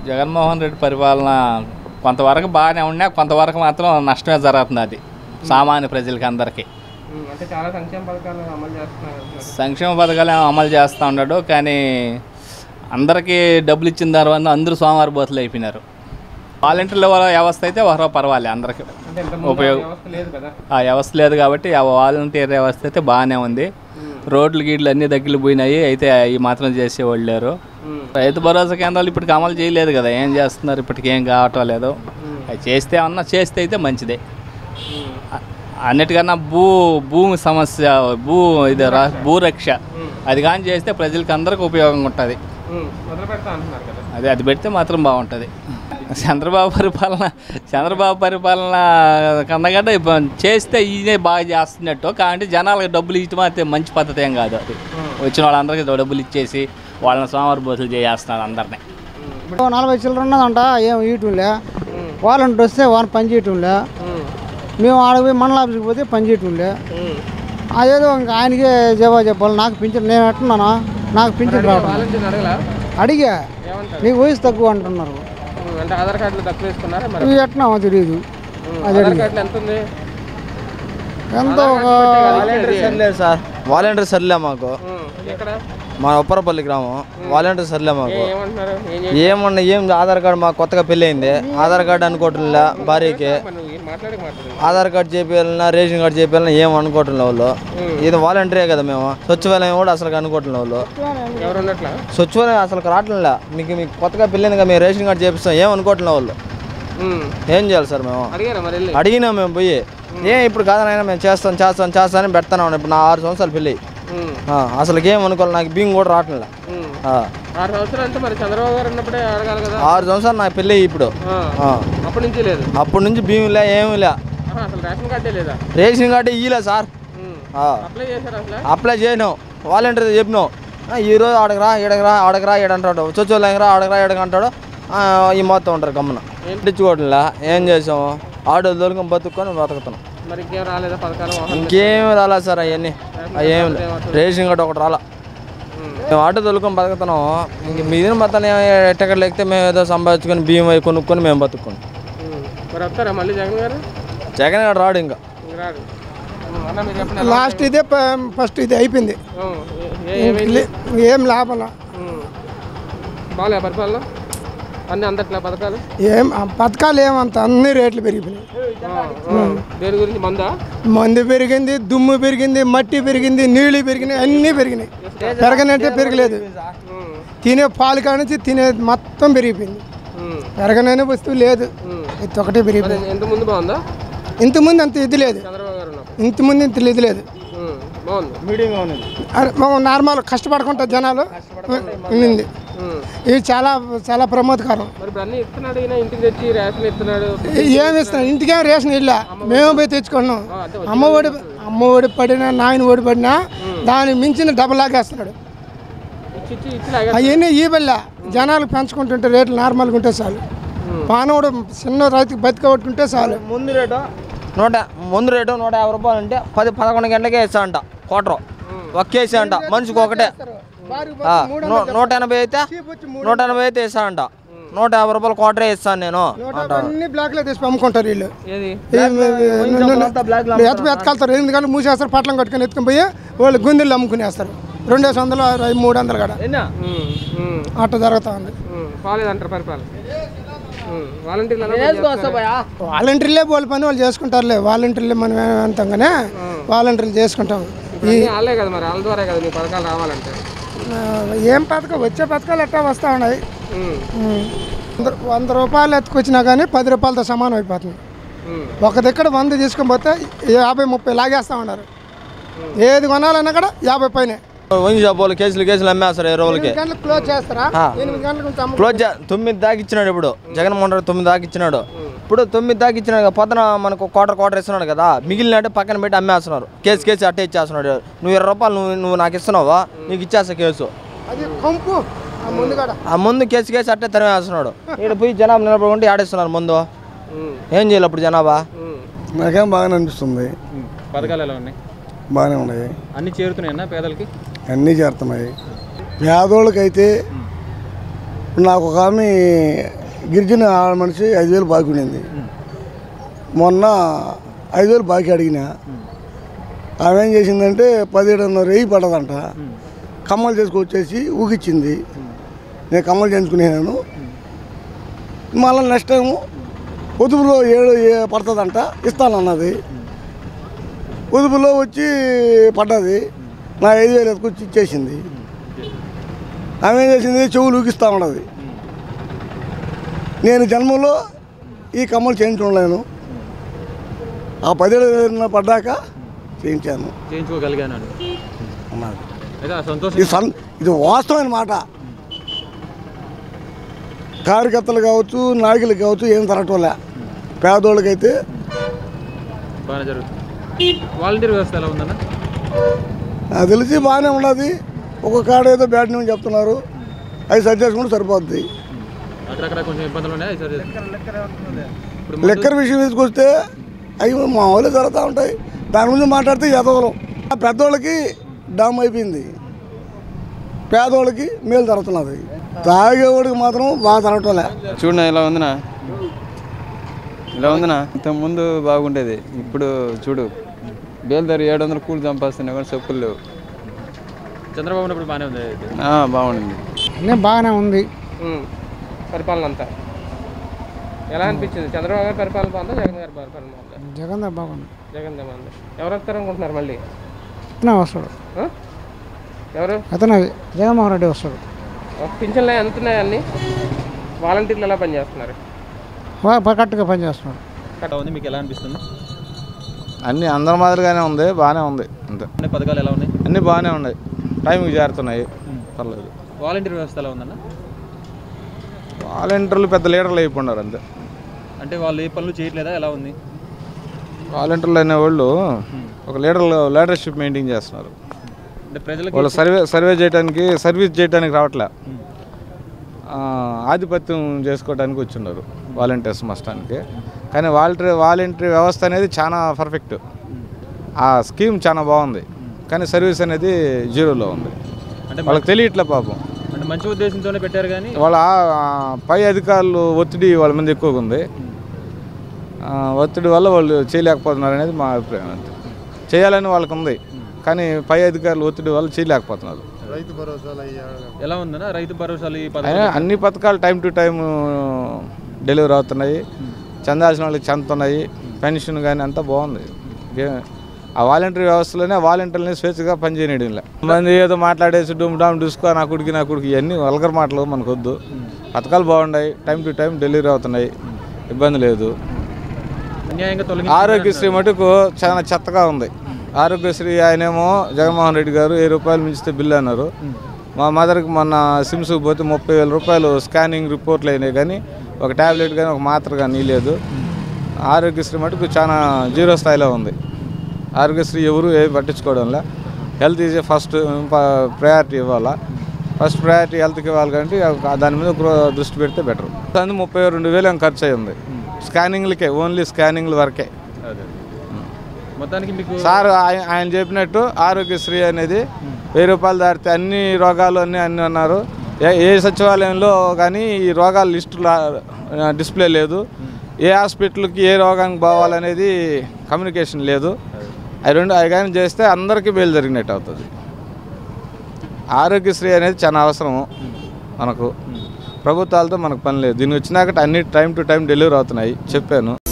జగన్మోహన్ రెడ్డి పరిపాలన కొంతవరకు బాగానే ఉన్నా కొంతవరకు మాత్రం నష్టమే జరుగుతుంది అది సామాన్య ప్రజలకి అందరికీ ఉమ్, అంటే చాలా సంక్షేమ పథకాలు అమలు చేస్తున్నారు అంటున్నారు. సంక్షేమ పథకాలు ఏమో అమలు చేస్తూ ఉన్నాడు కానీ అందరికీ డబ్బులు ఇచ్చిన తర్వాత అందరూ సోమవారి బోతులు అయిపోయినారు వాలంటీర్ల వ్యవస్థ అయితే ఒకరో పర్వాలే అందరికీ అంటే ఇంత ముందు ఆ ఉపయోగం. వ్యవస్థ లేదు కదా ఆ వ్యవస్థ లేదు కాబట్టి ఆ వాలంటీర్ వ్యవస్థ అయితే బాగానే ఉంది రోడ్లు గీడ్లు అన్నీ దగ్గర పోయినాయి అయితే ఈ మాత్రం చేసేవాళ్ళు లేరు ఉమ్, రైతు భరోసా కేంద్రాలు ఇప్పటికి అమలు చేయలేదు కదా ఏం చేస్తున్నారు ఇప్పటికి ఏం కావటం లేదు అవి చేస్తే అన్నా చేస్తే అయితే మంచిదే ఉమ్, అ- అన్నిటికన్నా భూ భూమి సమస్య భూ ఇది రా- భూరక్ష అది కానీ చేస్తే ప్రజలకి అందరికి ఉపయోగంగా ఉంటుంది ఉమ్, మొదలు పెడతా అంటున్నారు కదా అది అది పెడితే మాత్రం బాగుంటుంది చంద్రబాబు పరిపాలన చంద్రబాబు పరిపాలన కన్నగడ్డ ఇప్పుడు చేస్తే ఈయనే బాగా చేస్తున్నట్టు కాబట్టి జనాలకు డబ్బులు ఇచ్చడం అయితే మంచి పద్ధతి ఏం కాదు అది వచ్చిన వాళ్ళందరికీ డబ్బులు ఇచ్చేసి వాళ్ళని సోమవారి బోసులు చేస్తున్నారు అందరినీ ఓ నలభై చిల్లర ఉన్నదంట ఏం ఇయటంలే వాలంటీర్ వస్తే వాడిని పని చేయటంలే ఉమ్, మేము ఆడకు పోయి మండల ఆఫీస్కి పోతే పని చేయటంలే ఉమ్. అదేదో ఇంకా ఆయనకే జవాబు చెప్పాలి నాకు పింఛన్ నేను ఎట్టున్నాను నాకు పింఛన్ రావడం వాలంటీర్ అడగలా అడిగా ఏమంటారు నీకు వయసు తక్కువ అంటున్నారు ఉమ్, అంటే ఆధార్ కార్డులు తక్కువ వేసుకున్నారా మరి నువ్వు ఎట్టున్నావో తెలియదు ఉమ్, ఆధార్ కార్డులు ఎంత ఉంది ఎంతో ఒక వాలంటీర్ సర్లే సార్ వాలంటీర్ సర్లే మాకు ఉమ్, ఎక్కడ మా ఉప్పరపల్లి గ్రామం వాలంటీర్ సర్లే మాకు ఏ- ఏమంటున్నారు ఏం చేయాలి ఏమన్నా ఏం ఆధార్ కార్డు మాకు కొత్తగా పెళ్ళి అయింది ఆధార్ కార్డు అనుకోవట్లే భార్యకి నువ్వు ఏం మాట్లాడి మాట్లాడు ఆధార్ కార్డు చేపియాలన్నా రేషన్ కార్డు చేపియాలన్నా ఏం అనుకోవట్లే వాళ్ళు ఇది వాలంటీరే కదా మేము సచివాలయం కూడా అసలు అనుకోవట్లే వాళ్ళు ఎవరు ఉన్నట్లా సచివాలయం అసలు రావట్లే మీకు మీకు కొత్తగా పెళ్ళింది కదా మేము రేషన్ కార్డు చేపిస్తాం ఏం అనుకోవట్లే వాళ్ళు ఉమ్, ఏం చేయాలి సార్ మేము అడిగారా మరి వెళ్ళి అడిగినాం మేము పోయి ఏం ఇప్పుడు కాదనైనా మేము చేస్తాం చేస్తాం చేస్తామని పెడతానే ఉన్నాం ఇప్పుడు నా ఆరు సంవత్సరాలు పెళ్ళి ఉమ్, అసలు ఏం అనుకోవాలి నాకు బియ్యం కూడా రావట్లే ఉమ్. ఆ. ఆరు సంవత్సరాలు అంటే మరి చంద్రబాబు గారు ఉన్నప్పుడే అడగాలి కదా ఆరు సంవత్సరాలు నాకు పెళ్ళి ఇప్పుడు ఆ, ఆ. అప్పటి నుంచి లేదు అప్పటి నుంచి బియ్యం లే ఏమీ లే ఆహా, అసలు రేషన్ కార్డే లేదా రేషన్ కార్డు ఇయ్యలే సార్ ఉమ్. ఆ. అప్లై చేశారు అసలు అప్లై చేయను వాలంటీర్ చెప్పినావు ఆ, ఈ రోజు ఆడకరా ఈడకరా ఆడకరా ఈడంటాడు చొచ్చోలేకరా ఆడకరా ఈడకంటాడు ఆ, ఈ మొత్తం ఉంటారు గమ్మున ఇచ్చుకోవట్లే ఏం చేసాము ఆటో దొరికి బతుక్కొని బతుకుతున్నాం మరి ఇంకేం రాలేదా పథకాలు వాహనాలు? ఇంకేం రాలా సార్ అవన్నీ అవేం రేషన్ కార్డు ఒకటి రాలా మేము ఆటో తొలుకొని బతుకుతున్నాం ఇంక మీద మొత్తం ఎట్టక్కడ లేకపోతే మేము ఏదో సంపాదించుకొని బియ్యం అవి కొనుక్కొని మేము బతుక్కొని ఉమ్. మరి వస్తారా మళ్ళీ జగన్ గారు జగన్ గారు రాడు ఇంకా ఇంక రాడు ఉమ్, అన్న మీరు చెప్పండి లాస్ట్ ఇదే ప- ఫస్ట్ ఇది అయిపోయింది ఉమ్, ఏ- ఏ- ఏమైంది లే- ఏం లాభం ఉమ్. బాగాలే పరిపాలన అన్ని అందట్లే పథకాలు ఏం ఆ పథకాలు ఏమంత అన్ని రేట్లు పెరిగిపోయినాయి ఆ, ఆ. దేని గురించి మందా మందు పెరిగింది దుమ్ము పెరిగింది మట్టి పెరిగింది నీళ్లు పెరిగినాయి అన్నీ పెరిగినాయి పెరగనంటే పెరగలేదు ఉమ్, తినే పాలు కానించి తినే మొత్తం పెరిగిపోయింది ఉమ్, పెరగననే వస్తువు లేదు ఉమ్. ఇది ఒకటే పెరిగిపోయింది మరి ఎంత ముందు బాగుందా ఇంతకుముందు అంత ఇది లేదు చంద్రబాబు గారు ఉన్నప్పుడు ఇంతకుముందు ఇంత ఇది లేదు ఉమ్, బాగుంది మీడియంగా ఉన్నది అరే, మనం నార్మల్ కష్టపడుకుంటా జనాలు ఉండింది ఉమ్. ఇది చాలా చాలా ప్రమాదకరం మరి ఇప్పుడు అన్ని ఇస్తున్నాడు ఈయన ఇంటికి తెచ్చి రేషన్ ఇస్తున్నాడు ఏమి ఇస్తున్నాం ఇంటికేం రేషన్ ఇల్లా మేము పోయి తెచ్చుకున్నాం ఆ, అంటే అమ్మ ఒడి అమ్మ ఒడి పడినా నాయన ఒడి పడినా దానికి మించిన డబ్బు లాగేస్తున్నాడు ఇచ్చి ఇచ్చి ఇచ్చి లాగా అవన్నీ ఈ వల్ల జనాలు పెంచుకుంటుంటే రేట్లు నార్మల్గా ఉంటే చాలు మానవుడు చిన్న రైతుకి బతికబట్టుకుంటే చాలు ముందు రేటు నూట ముందు రేటు నూట యాభై రూపాయలు అంటే పది పదకొండు గంటలకే ఇస్తా అంట క్వార్టర్ ఒక్కేసి అంట మనిషికి ఒకటే ఆ, నూ- నూట ఎనభై అయితే నూట ఎనభై అయితే ఇస్తానంట నూట యాభై రూపాయలు క్వార్టరే ఇస్తాను నేను అన్ని బ్లాక్లో తీసి అమ్ముకుంటారు వీళ్ళు ఏది ఎత్తుకు ఎత్తుకెళ్తారు ఎనిమిది గంటలు మూసేస్తారు పట్లం కట్టుకొని ఎత్తుకొని పోయి వాళ్ళు గుందెలు అమ్ముకునేస్తారు రెండేసి వందలు ఐ- మూడు వందలు కూడా ఉమ్, ఉమ్, అట్ట జరుగుతూ ఉంది ఉమ్. బాగాలేదంటారు పరిపాలన ఉమ్, వాలంటీర్లు ఎలా పనిచేస్తున్నారు? వాలంటీర్లే వాళ్ళ పని వాళ్ళు చేసుకుంటారులే వాలంటీర్లే మనం ఏమంటాం కానీ వాలంటీర్లు చేసుకుంటాం ఇప్పుడు అన్నీ వాళ్ళే కదా మరి వాళ్ళ ద్వారా కదా మీ పథకాలు రావాలంటే ఆ, ఏం పథకం వచ్చే పథకాలు ఎట్టా వస్తూ ఉన్నాయి ఉమ్, ఉమ్. వంద- వంద రూపాయలు ఎత్తుకొచ్చినా కానీ పది రూపాయలతో సమానం అయిపోతుంది ఉమ్, ఒక దగ్గర వంద తీసుకొని పోతే యాభై ముప్పై లాగేస్తూ ఉన్నారు ఏది కొనాలన్నా కూడా యాభై పైన వంగి షాపులు కేసులు కేసులు అమ్మేస్తారు ఇరవై రోజులకి గంటలకు క్లోజ్ చేస్తారా ఆ. ఎనిమిది గంటలకు ఉంచి అమ్ము- క్లోజ్ చే- తొమ్మిది దాకా ఇచ్చినాడు ఇప్పుడు జగన్మోహన్ రెడ్డి తొమ్మిది దాకా ఇచ్చినాడు ఇప్పుడు తొమ్మిది దాకా ఇచ్చినాడు కదా పొద్దున మనకు క్వార్టర్ క్వార్టర్ ఇస్తున్నాడు కదా మిగిలినట్టు పక్కన పెట్టి అమ్మేస్తున్నారు కేసు కేసు అట్టే ఇచ్చేస్తున్నాడు నువ్వు ఇరవై రూపాయలు నువ్వు నువ్వు నాకు ఇస్తున్నావా నీకు ఇచ్చేస్తా కేసు అది కంపు ఆ ముందుగాడ ఆ ముందు కేసు కేసు అట్టే తరిమేస్తున్నాడు ఇక్కడ పోయి జనాభా నిలబడుకుంటే ఆడేస్తున్నారు ముందు ఉమ్, ఏం చేయాలి అప్పుడు జనాభా ఉమ్. నాకేం బాగానే అనిపిస్తుంది పథకాలు ఎలా ఉన్నాయి బాగానే ఉన్నాయి అన్ని చేరుతున్నాయన్నా పేదలకి అన్నీ చేరుతున్నాయి పేదోళ్ళకైతే నాకు ఒక ఆమె గిరిజన ఆడ మనిషి ఐదు వేలు బాకీ ఉండింది మొన్న ఐదు వేలు బాకీ అడిగిన ఆమె ఏం చేసిందంటే పదిహేడున్నర వెయ్యి పడదంట కమ్మలు చేసుకొచ్చేసి ఊగిచ్చింది నేను కమ్మలు చేయించుకునేను మళ్ళీ నెక్స్ట్ టైము పొదుపులో ఏడు ఏ- పడుతుందంట ఇస్తానన్నది పొదుపులో వచ్చి పడ్డది నా ఐదు వేలు ఎత్తుకొచ్చి ఇచ్చేసింది ఆమె ఏం చేసింది చెవులు ఊగిస్తూ ఉన్నది నేను జన్మలో ఈ కమ్మలు చేయించుకోలేను ఆ పదిహేడు వేలు పడ్డాక చేయించాను చేయించుకోగలిగాను అని అన్నది అయితే ఆ సంతోషం ఇది సన్ ఇది వాస్తవమైన మాట కార్యకర్తలు కావచ్చు నాయకులు కావచ్చు ఏం తరగటంలే పేదోళ్ళకైతే బాగానే జరుగుతుంది వాలంటీర్ వ్యవస్థ ఎలా ఉందన్న నాకు తెలిసి బాగానే ఉన్నది ఒక కాడ ఏదో బ్యాడ్ న్యూస్ చెప్తున్నారు అవి సరి చేసుకుంటే సరిపోద్ది అక్కడక్కడ కొంచెం ఇబ్బందులు ఉన్నాయి సరే ఇప్పుడు లెక్కర్ విషయం తీసుకొస్తే అవి మామూలు జరుగుతూ ఉంటాయి దాని గురించి మాట్లాడితే ఎదవలం పెద్దోళ్ళకి డామ్ అయిపోయింది పేదోళ్ళకి మేలు జరుగుతున్నది తాగేవాడికి మాత్రం బాగా జరగటంలే చూడనా ఇలా ఉందినా ఇలా ఉందినా ఇంతకుముందు బాగుండేది ఇప్పుడు చూడు బేల్దారి ఏడు వందలు కూలి చంపేస్తున్నా కూడా చెప్పులు లేవు చంద్రబాబు ఉన్నప్పుడు బాగానే ఉంది అయితే ఆ, బాగుండింది అన్నీ బాగానే ఉంది ఉమ్. పరిపాలన అంతా ఎలా అనిపించింది చంద్రబాబు గారి పరిపాలన బాగుందా జగన్ గారి పరిపాలన బాగుందా జగన్ బాగుంది జగన్ దే బాగుంది ఎవరు వస్తారు అనుకుంటున్నారు మళ్ళీ అతనే వస్తాడు ఆ? ఎవరు అతనే జగన్మోహన్ రెడ్డి వస్తాడు ఒక పింఛన్లు ఎంత ఉన్నాయి అన్ని వాలంటీర్లు ఎలా పనిచేస్తున్నారు కరెక్ట్గా పనిచేస్తున్నాడు ఎలా ఉంది మీకు ఎలా అనిపిస్తుంది అన్నీ అందరి మాదిరిగానే ఉంది బాగానే ఉంది అంతే అన్ని పథకాలు ఎలా ఉన్నాయి అన్నీ బాగానే ఉన్నాయి టైంకి చేరుతున్నాయి పర్లేదు వాలంటీర్ వ్యవస్థ ఎలా ఉందన్న వాలంటీర్లు పెద్ద లీడర్లు అయిపోయినారు అంతే అంటే వాళ్ళు ఏ పనులు చేయట్లేదా ఎలా ఉంది వాలంటీర్లు అనే వాళ్ళు ఒక లీడర్ లీడర్షిప్ మెయింటైన్ చేస్తున్నారు అంటే ప్రజలకు వాళ్ళు సర్వే సర్వే చేయడానికి సర్వీస్ చేయడానికి రావట్లే ఆ, ఆధిపత్యం చేసుకోవడానికి వచ్చిన్నారు వాలంటీర్స్ మస్టానికి కానీ వాలంటీర్ వాలంటీర్ వ్యవస్థ అనేది చాలా పర్ఫెక్ట్ ఆ స్కీమ్ చాలా బాగుంది కానీ సర్వీస్ అనేది జీరోలో ఉంది అంటే వాళ్ళకి తెలియట్లే పాపం అంటే మంచి ఉద్దేశంతోనే పెట్టారు కానీ వాళ్ళ ఆ, పై అధికారులు ఒత్తిడి వాళ్ళ మీద ఎక్కువగా ఉంది ఆ, ఒత్తిడి వల్ల వాళ్ళు చేయలేకపోతున్నారు అనేది మా అభిప్రాయం అంతే చేయాలని వాళ్ళకి ఉంది కానీ పై అధికారులు ఒత్తిడి వల్ల చేయలేకపోతున్నారు ఎలా ఉందన్న రైతు భరోసాలు ఈ అయినా పథకాలు అన్ని పథకాలు టైం టు టైం డెలివరీ అవుతున్నాయి చెందాల్సిన వాళ్ళకి చెందుతున్నాయి పెన్షన్ కానీ అంతా బాగుంది ఏ- ఆ వాలంటరీ వ్యవస్థలోనే వాలంటీర్లని స్వేచ్ఛగా పనిచేయడం లే మంది ఏదో మాట్లాడేసి డుమ్ డామ్ డిస్కో నా కొడుకు నా కొడుకు ఇవన్నీ వల్గర్ మాటలు మనకు వద్దు పథకాలు బాగున్నాయి టైం టు టైం డెలివరీ అవుతున్నాయి ఇబ్బంది లేదు అన్యాయంగా తొలగి ఆరోగ్యశ్రీ మటుకు చాలా చెత్తగా ఉంది ఆరోగ్యశ్రీ ఆయనేమో జగన్మోహన్ రెడ్డి గారు ఏ రూపాయలు మించితే బిల్లు అన్నారు మా మదర్కి మొన్న సిమ్స్ పోతే ముప్పై వేల రూపాయలు స్కానింగ్ రిపోర్ట్లు అయినాయి కానీ ఒక ట్యాబ్లెట్ కానీ ఒక మాత్ర కానీ లేదు ఆరోగ్యశ్రీ మటుకు చాలా జీరో స్థాయిలో ఉంది ఆరోగ్యశ్రీ ఎవరు ఏమి పట్టించుకోవడంలే హెల్త్ ఈజ్ ఫస్ట్ ప్రయారిటీ ఇవ్వాలా ఫస్ట్ ప్రయారిటీ హెల్త్కి ఇవ్వాలి కాబట్టి ఆ- దాని మీద గ్రో- దృష్టి పెడితే బెటర్ అందుకు ముప్పై రెండు వేలు ఏం ఖర్చు అయ్యింది స్కానింగ్లకే ఓన్లీ స్కానింగ్ల వరకే అదే. మొత్తానికి మీకు సార్ ఆయ- ఆయన చెప్పినట్టు ఆరోగ్యశ్రీ అనేది వెయ్యి రూపాయలు దాటితే అన్ని రోగాలు అన్నీ అన్నీ అన్నారు ఏ ఏ సచివాలయంలో కానీ ఈ రోగాల లిస్టు లా- డిస్ప్లే లేదు ఏ హాస్పిటల్కి ఏ రోగానికి పోవాలనేది కమ్యూనికేషన్ లేదు అవి రెండు అవి కానీ చేస్తే అందరికీ మేలు జరిగినట్టు అవుతుంది ఆరోగ్యశ్రీ అనేది చాలా అవసరం మనకు ప్రభుత్వాలతో మనకు పని లేదు దీన్ని వచ్చినాక అన్ని టైం టు టైం డెలివరీ అవుతున్నాయి చెప్పాను